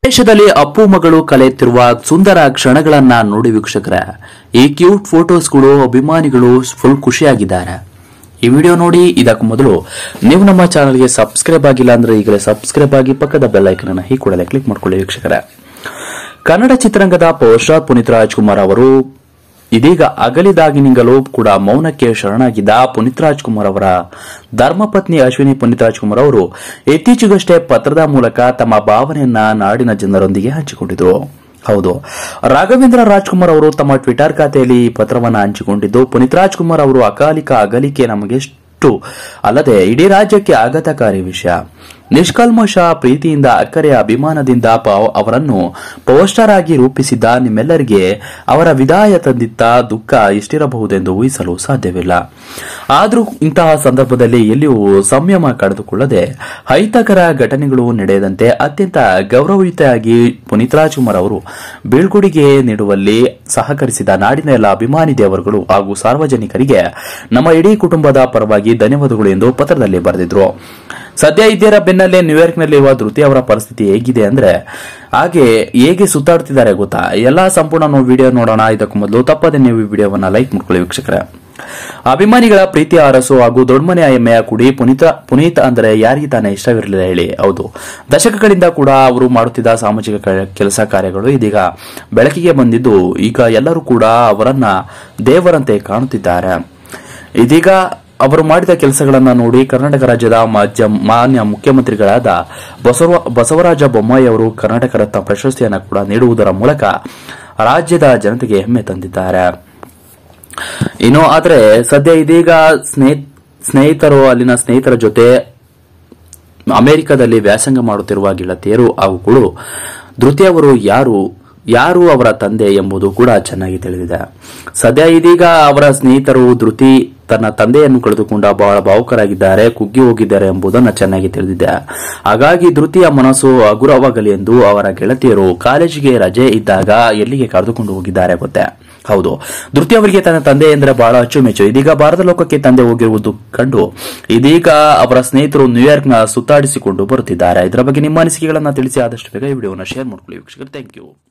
ದೇಶದಲ್ಲಿ ಅಪ್ಪು ಮಗಳು ಕಲೆಯುತ್ತಿರುವ ಸುಂದರ ಕ್ಷಣಗಳನ್ನ ನೋಡಿ ವೀಕ್ಷಕರೇ ಈ ಕ್ಯೂಟ್ ಫೋಟೋಸ್ಗಳು ಅಭಿಮಾನಿಗಳು ಫುಲ್ ಖುಷಿಯಾಗಿದ್ದಾರೆ ಈ ವಿಡಿಯೋ ನೋಡಿ ಇದಕ್ಕೂ ಮೊದಲು ನೀವು ನಮ್ಮ ಚಾನಲ್ಗೆ ಸಬ್ಸ್ಕ್ರೈಬ್ ಆಗಿಲ್ಲ ಅಂದ್ರೆ ಈಗಲೇ ಸಬ್ಸ್ಕ್ರೈಬ್ ಆಗಿ ಪಕ್ಕದ ಬೆಲ್ ಐಕನ್ ಅನ್ನು ಈ ಕೂಡಲೇ ಕ್ಲಿಕ್ ಮಾಡ್ಕೊಳ್ಳಿ ವೀಕ್ಷಕರೇ ಕನ್ನಡ ಚಿತ್ರರಂಗದ ಪವರ್ ಸ್ಟಾರ್ ಪುನೀತ್ ರಾಜ್ಕುಮಾರ್ ಅವರು ಇದೀಗ ಅಗಲಿದಾಗಿನಿಂದಲೂ ಕೂಡ ಮೌನಕ್ಕೆ ಶರಣಾಗಿದ್ದ ಪುನೀತ್ ರಾಜ್ಕುಮಾರ್ ಅವರ ಧರ್ಮಪತ್ನಿ ಅಶ್ವಿನಿ ಪುನೀತ್ ರಾಜ್ಕುಮಾರ್ ಅವರು ಇತ್ತೀಚೆಗಷ್ಟೇ ಪತ್ರದ ಮೂಲಕ ತಮ್ಮ ಭಾವನೆಯನ್ನ ನಾಡಿನ ಜನರೊಂದಿಗೆ ಹಂಚಿಕೊಂಡಿದ್ರು ಹೌದು ರಾಘವೇಂದ್ರ ರಾಜ್ಕುಮಾರ್ ಅವರು ತಮ್ಮ ಟ್ವಿಟರ್ ಖಾತೆಯಲ್ಲಿ ಈ ಪತ್ರವನ್ನು ಹಂಚಿಕೊಂಡಿದ್ದು ಪುನೀತ್ ರಾಜ್ಕುಮಾರ್ ಅವರು ಅಕಾಲಿಕ ಅಗಲಿಕೆ ನಮಗೆಷ್ಟು ಅಲ್ಲದೆ ಇಡೀ ರಾಜ್ಯಕ್ಕೆ ಆಘಾತಕಾರಿ ವಿಷಯ ನಿಷ್ಕಲ್ಮಶ ಪ್ರೀತಿಯಿಂದ ಅಕ್ಕರೆಯ ಅಭಿಮಾನದಿಂದ ಪ- ಅವರನ್ನು ಪವರ್ ಸ್ಟಾರ್ ಆಗಿ ರೂಪಿಸಿದ್ದ ನಿಮ್ಮೆಲ್ಲರಿಗೆ ಅವರ ವಿದಾಯ ತಂದಿದ್ದ ದುಃಖ ಎಷ್ಟಿರಬಹುದೆಂದು ಊಹಿಸಲು ಸಾಧ್ಯವಿಲ್ಲ ಆದರೂ ಇಂತಹ ಸಂದರ್ಭದಲ್ಲಿ ಎಲ್ಲಿಯೂ ಸಂಯಮ ಕಳೆದುಕೊಳ್ಳದೆ ಅಹಿತಕರ ಘಟನೆಗಳು ನಡೆಯದಂತೆ ಅತ್ಯಂತ ಗೌರವಯುತವಾಗಿ ಪುನೀತ್ ರಾಜ್ಕುಮಾರ್ ಅವರು ಬೀಳ್ಕೊಡುಗೆ ನೀಡುವಲ್ಲಿ ಸಹಕರಿಸಿದ ನಾಡಿನ ಎಲ್ಲ ಅಭಿಮಾನಿ ದೇವರುಗಳು ಹಾಗೂ ಸಾರ್ವಜನಿಕರಿಗೆ ನಮ್ಮ ಇಡೀ ಕುಟುಂಬದ ಪರವಾಗಿ ಧನ್ಯವಾದಗಳು ಎಂದು ಪತ್ರದಲ್ಲಿ ಬರೆದಿದ್ರು ಸದ್ಯ ಇದರ ಬೆನ್ನಲ್ಲೇ ನ್ಯೂಯಾರ್ಕ್ನಲ್ಲಿರುವ ಧೃತಿ ಅವರ ಪರಿಸ್ಥಿತಿ ಹೇಗಿದೆ ಅಂದ್ರೆ ಹಾಗೆ ಹೇಗೆ ಸುತ್ತಾಡ್ತಿದ್ದಾರೆ ಗೊತ್ತಾ ಎಲ್ಲಾ ಸಂಪೂರ್ಣ ನಾವು ವಿಡಿಯೋ ನೋಡೋಣ ಇದಕ್ಕೂ ಮೊದಲು ತಪ್ಪದೆ ನೀವು ಈ ವಿಡಿಯೋವನ್ನ ಲೈಕ್ ಮಾಡ್ಕೊಳ್ಳಿ ವೀಕ್ಷಕರೇ ಅಭಿಮಾನಿಗಳ ಪ್ರೀತಿಯ ಅರಸು ಹಾಗೂ ದೊಡ್ಡಮನೆಯ ಹೆಮ್ಮೆಯ ಕುಡಿ ಪುನೀತ ಪುನೀತ್ ಅಂದ್ರೆ ಯಾರಿಗೆ ತಾನೇ ಇಷ್ಟವಿರಲಿಲ್ಲ ಹೇಳಿ ಹೌದು ದಶಕಗಳಿಂದ ಕೂಡ ಅವರು ಮಾಡುತ್ತಿದ್ದ ಸಾಮಾಜಿಕ ಕ- ಕೆಲಸ ಕಾರ್ಯಗಳು ಇದೀಗ ಬೆಳಕಿಗೆ ಬಂದಿದ್ದು ಈಗ ಎಲ್ಲರೂ ಕೂಡ ಅವರನ್ನ ದೇವರಂತೆ ಕಾಣುತ್ತಿದ್ದಾರೆ ಇದೀಗ ಅವರು ಮಾಡಿದ ಕೆಲಸಗಳನ್ನ ನೋಡಿ ಕರ್ನಾಟಕ ರಾಜ್ಯದ ಮಾಜ್ಯ ಮಾನ್ಯ ಮುಖ್ಯಮಂತ್ರಿಗಳಾದ ಬಸವ ಬಸವರಾಜ ಬೊಮ್ಮಾಯಿ ಅವರು ಕರ್ನಾಟಕ ರತ್ನ ಪ್ರಶಸ್ತಿಯನ್ನು ಕೂಡ ನೀಡುವುದರ ಮೂಲಕ ರಾಜ್ಯದ ಜನತೆಗೆ ಹೆಮ್ಮೆ ತಂದಿದ್ದಾರೆ ಇನ್ನು ಆದ್ರೆ ಸದ್ಯ ಇದೀಗ ಸ್ನೇಹ ಸ್ನೇಹಿತರು ಅಲ್ಲಿನ ಸ್ನೇಹಿತರ ಜೊತೆ ಅಮೆರಿಕದಲ್ಲಿ ವ್ಯಾಸಂಗ ಮಾಡುತ್ತಿರುವ ಗೆಳತಿಯರು ಅವುಗಳು ಧೃತಿ ಅವರು ಯಾರು ಯಾರು ಅವರ ತಂದೆ ಎಂಬುದು ಕೂಡ ಚೆನ್ನಾಗಿ ತಿಳಿದಿದೆ ಸದ್ಯ ಇದೀಗ ಅವರ ಸ್ನೇಹಿತರು ಧೃತಿ ತನ್ನ ತಂದೆಯನ್ನು ಕಳೆದುಕೊಂಡ ಬಹಳ ಭಾವುಕರಾಗಿದ್ದಾರೆ ಕುಗ್ಗಿ ಹೋಗಿದ್ದಾರೆ ಎಂಬುದನ್ನು ಚೆನ್ನಾಗಿ ತಿಳಿದಿದೆ ಹಾಗಾಗಿ ಧೃತಿಯ ಮನಸ್ಸು ಹಗುರವಾಗಲಿ ಎಂದು ಅವರ ಗೆಳತಿಯರು ಕಾಲೇಜಿಗೆ ರಜೆ ಇದ್ದಾಗ ಎಲ್ಲಿಗೆ ಕರೆದುಕೊಂಡು ಹೋಗಿದ್ದಾರೆ ಗೊತ್ತೇ ಹೌದು ಧೃತಿ ಅವರಿಗೆ ತನ್ನ ತಂದೆ ಎಂದರೆ ಬಹಳ ಅಚ್ಚುಮೆಚ್ಚು ಇದೀಗ ಭಾರತ ಲೋಕಕ್ಕೆ ತಂದೆ ಹೋಗಿರುವುದು ಕಂಡು ಇದೀಗ ಅವರ ಸ್ನೇಹಿತರು ನ್ಯೂಯಾರ್ಕ್ನ ಸುತ್ತಾಡಿಸಿಕೊಂಡು ಬರುತ್ತಿದ್ದಾರೆ ಇದರ ಬಗ್ಗೆ ನಿಮ್ಮ ಅನಿಸಿಕೆಗಳನ್ನ ತಿಳಿಸಿ ಆದಷ್ಟು ಬೇಗ ಈ ವಿಡಿಯೋನ ಶೇರ್ ಮಾಡ್ಕೊಳ್ಳಿ ವೀಕ್ಷಕರು ಥ್ಯಾಂಕ್ ಯು